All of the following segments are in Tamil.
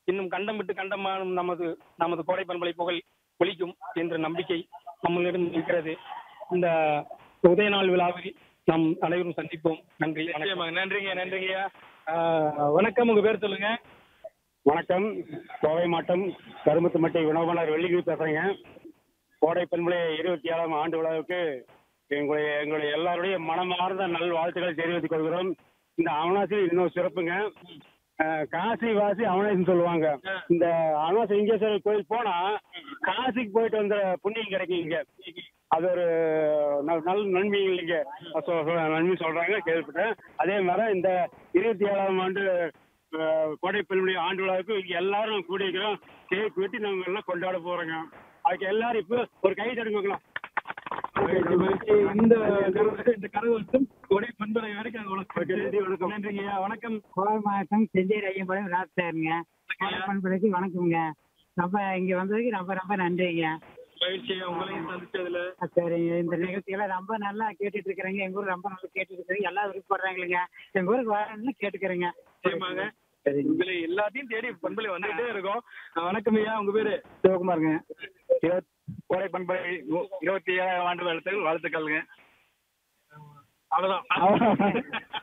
இன்னும் கண்டம் விட்டு கண்டமானும் நமது நமது கோடை பண்பலை புகழ் ஒலிக்கும் என்ற நம்பிக்கை நம்மளிடம் இருக்கிறது இந்த உதய நாள் விழாவில் நாம் அனைவரும் சந்திப்போம் நன்றி வணக்கம் நன்றிங்க நன்றிங்கய்யா வணக்கம் உங்க பேர் சொல்லுங்க வணக்கம் கோவை மாவட்டம் கருமுத்துமட்டை உணவாளர் வெள்ளிகிரி பேசுறேங்க கோடை பண்புலை இருபத்தி ஏழாம் ஆண்டு விழாவுக்கு எங்களுடைய எங்களுடைய எல்லாருடைய மனமார்ந்த நல் வாழ்த்துக்களை தெரிவித்துக் கொள்கிறோம் இந்த அவனாசி இன்னும் சிறப்புங்க அஹ், காசி வாசி அவனாசின்னு சொல்லுவாங்க இந்த அவனாசி லிங்கேஸ்வரர் கோயில் போனா காசிக்கு போயிட்டு வந்த புண்ணியம் கிடைக்கும் இங்க அது ஒரு நல் நல் நன்மை இல்லைங்க சொ- சொ- நன்மை சொல்றாங்க கேள்விப்பட்டேன் அதே மாதிரி இந்த இருபத்தி ஏழாம் ஆண்டு அஹ், கோடை பெண்ணுடைய ஆண்டு விழாவுக்கு இங்க எல்லாரும் கூடியிருக்கிறோம் கேக் வெட்டி நாங்க எல்லாம் கொண்டாட போறோங்க அதுக்கு எல்லாரும் இப்போ ஒரு கை தடுக்கலாம் இந்த இந்த கரகோஷம் கோடை பண்பலை வரைக்கும் நாங்க உங்களுக்கு நன்றிங்கய்யா வணக்கம் கோவை மாவட்டம் செஞ்சேரி ஐயம்பாளையம் ராஜ்சாருங்க பண்பலைக்கு வணக்கம்ங்க ரொம்ப இங்க வந்ததுக்கு ரொம்ப ரொம்ப நன்றிங்க மகிழ்ச்சியா உங்களையும் சந்திச்சதுல சரிங்க இந்த நிகழ்ச்சிகளை ரொம்ப நல்லா கேட்டுட்டு இருக்கிறேங்க எங்க ஊர் ரொம்ப நல்லா கேட்டுட்டு இருக்கிறீங்க எல்லாம் விருப்பப்படுறாங்களுங்க எங்க ஊருக்கு வரணும்னு கேட்டுக்கிறேங்க நிச்சயமாக உங்களை எல்லாத்தையும் தேடி பண்பலை வந்துகிட்டே இருக்கோம் அஹ் வணக்கம் ஐயா உங்க பேரு சிவகுமாருங்க இருபத்- கோடை பண்பலை நூ- இருபத்தி ஏழாம் ஆண்டு வாழ்த்துக்கள் வாழ்த்துக்கள்ங்க அவ்வளவுதான்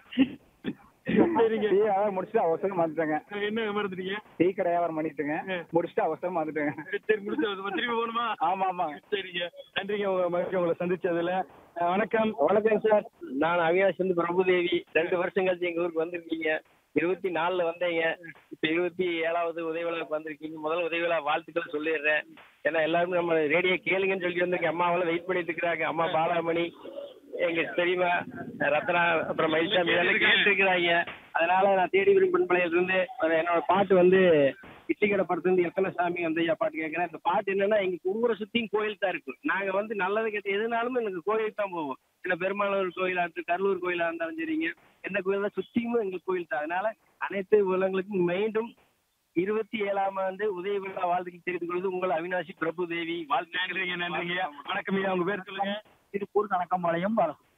சரிங்க டீ வியாபாரம் முடிச்சுட்டு அவசரம் வந்துட்டேங்க என்ன மறந்துட்டீங்க டீ கடை வியாபாரம் பண்ணிட்டுங்க முடிச்சுட்டு அவசரம் வந்துட்டேங்க சரி முடிச்சு திரும்பி போகணுமா ஆமா ஆமா சரிங்க நன்றிங்க உங்க மகிழ்ச்சி உங்களை சந்திச்சதுல அஹ் வணக்கம் வணக்கம் சார் நான் அவினாஷ் வந்து பிரபுதேவி ரெண்டு வருஷம் கழிச்சு எங்க ஊருக்கு வந்திருக்கீங்க இருபத்தி நாலுல வந்தீங்க இப்ப இருபத்தி ஏழாவது உதவி விழாவுக்கு வந்திருக்கீங்க முதல் உதவி விழா வாழ்த்துக்கள் சொல்லிடுறேன் ஏன்னா எல்லாருமே நம்ம ரேடியோ கேளுங்கன்னு சொல்லி வந்திருக்கேன் அம்மாவெல்லாம் வெயிட் பண்ணிட்டு இருக்கிறாங்க அம்மா பாலாமணி எங்க பெரியமா ரத்னா அப்புறம் மயில்சாமி இதெல்லாம் கேட்டு இருக்கிறாங்க அதனால நான் தேடி விரும் பண்பலையில இருந்து ஒரு என்னோட பாட்டு வந்து இட்லி கடை படத்துல இருந்து எத்தனை சாமி வந்து ஐயா பாட்டு கேட்கறேன் இந்த பாட்டு என்னன்னா எங்க ஊரை சுத்தியும் கோயில் தான் இருக்கு நாங்க வந்து நல்லது கெட்ட எதுனாலும் எங்களுக்கு கோயிலுக்கு தான் போவோம் இல்ல பெருமாளூர் கோயிலா இருக்கு கரூர் கோயிலா இருந்தாலும் சரிங்க எந்த கோயில் தான் சுத்தியும் எங்களுக்கு கோயில் தான் அதனால அனைத்து உலகங்களுக்கும் மீண்டும் இருபத்தி ஏழாம் ஆண்டு உதய விழா வாழ்த்துக்கள் தெரிவித்துக் கொள்வது உங்கள் அவினாசி பிரபு தேவி வாழ்த்து நன்றிங்க நன்றிங்க ஐயா வணக்கம் ஐயா உங்க பேர் சொல்லுங்க திருப்பூர் கணக்கம்பாளையம்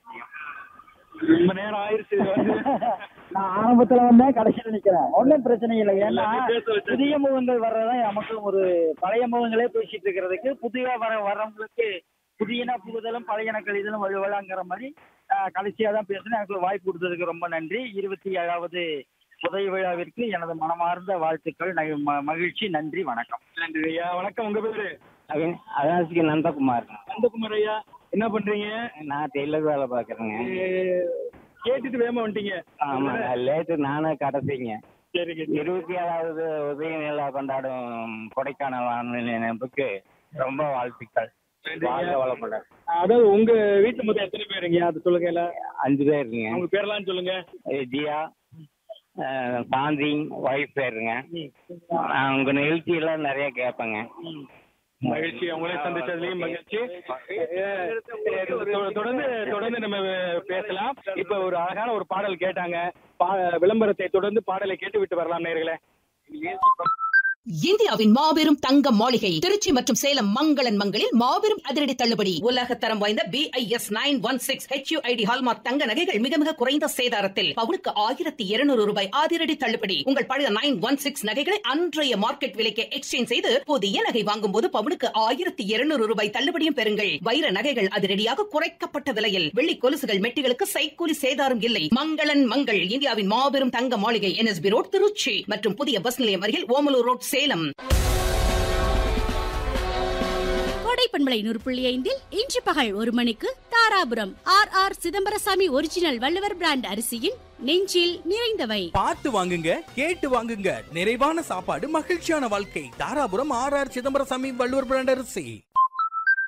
ரொம்ப நேரம் ஆயிருச்சு இது வந்து. நான் ஆரம்பத்துல வந்தேன் கடைசியில நிக்கிறேன் ஒன்றும் பிரச்சனை இல்லை ஏன்னா எல்லாத்தையும் பேச வச்சு. புதிய முகங்கள் வர்றதான் நமக்கு ஒரு பழைய முகங்களே பேசிட்டு இருக்கிறதுக்கு புதிய வர வர்றவங்களுக்கு புதியன புகுதலும் பழையன கழிதலும் வலுவலாங்கிற மாதிரி ஆஹ், கடைசியா தான் பேசுனேன் எனக்கு வாய்ப்பு கொடுத்ததுக்கு ரொம்ப நன்றி இருபத்தி ஏழாவது உதய விழாவிற்கு எனது மனமார்ந்த வாழ்த்துக்கள் ந- ம- மகிழ்ச்சி நன்றி வணக்கம் நன்றி ஐயா வணக்கம் உங்க பேரு அவினாசிக்கு நந்தகுமார் நந்தகுமார் ஐயா என்ன பண்றீங்க நான் டெய்லர் வேலை பார்க்குறேங்க அஹ் கேட்டுட்டு வேகமா வந்துட்டீங்க ஆமா லேட்டு நானும் கடைசிங்க சரிங்க இருபத்தி ஏழாவது உதய நிலா கொண்டாடும் கொடைக்கானல் வானொலி நினைப்புக்கு ரொம்ப வாழ்த்துக்கள் வாழ்க வளமுடன் அதாவது உங்க வீட்டு மொத்தம் எத்தனை பேருங்க அது சொல்லுங்க இல்ல அஞ்சு பேருங்க உங்க பேர்லாம் சொல்லுங்க அஹ் ஜியா அஹ் சாந்தி ஒய்ஃப் பேருங்க நான் உங்க நிகழ்ச்சியெல்லாம் நிறைய கேட்பேங்க மகிழ்ச்சி உங்களே சந்திச்சதுலயும் மகிழ்ச்சி அஹ் தொ- தொடர்ந்து தொடர்ந்து நம்ம பேசலாம் இப்ப ஒரு அழகான ஒரு பாடல் கேட்டாங்க பா- விளம்பரத்தை தொடர்ந்து பாடலை கேட்டு விட்டு வரலாம் நேர்களே இந்தியாவின் மாபெரும் தங்க மாளிகை திருச்சி மற்றும் சேலம் மங்களன் மங்களில் மாபெரும் அதிரடி தள்ளுபடி உலக தரம் வாய்ந்த BIS nine one six HUID hallmark தங்க நகைகள் மிக மிக குறைந்த சேதாரத்தில் பவுனுக்கு ஆயிரத்தி இருநூறு ரூபாய் அதிரடி தள்ளுபடி உங்கள் பழைய நைன் ஒன் சிக்ஸ் நகைகளை அன்றைய மார்க்கெட் விலைக்கு எக்ஸ்சேஞ்ச் செய்து புதிய நகை வாங்கும் போது பவுனுக்கு ஆயிரத்தி இருநூறு ரூபாய் தள்ளுபடியும் பெறுங்கள் வைர நகைகள் அதிரடியாக குறைக்கப்பட்ட விலையில் வெள்ளி கொலுசுகள் மெட்டிகளுக்கு சைக்கூலி சேதாரம் இல்லை மங்களன் மங்கள் இந்தியாவின் மாபெரும் தங்க மாளிகை என்எஸ்பி ரோட் திருச்சி மற்றும் புதிய பஸ் நிலையம் அருகில் ஓமலூர் ரோட் சேலம் கோடை பண்பலை நூறு புள்ளி ஐந்தில் இன்று பகல் ஒரு மணிக்கு Dharapuram R R Chidambarasamy original Valluvar brand அரிசியின் நெஞ்சில் நிறைந்தவை பார்த்து வாங்குங்க கேட்டு வாங்குங்க நிறைவான சாப்பாடு மகிழ்ச்சியான வாழ்க்கை Dharapuram R R Chidambarasamy Valluvar brand அரிசி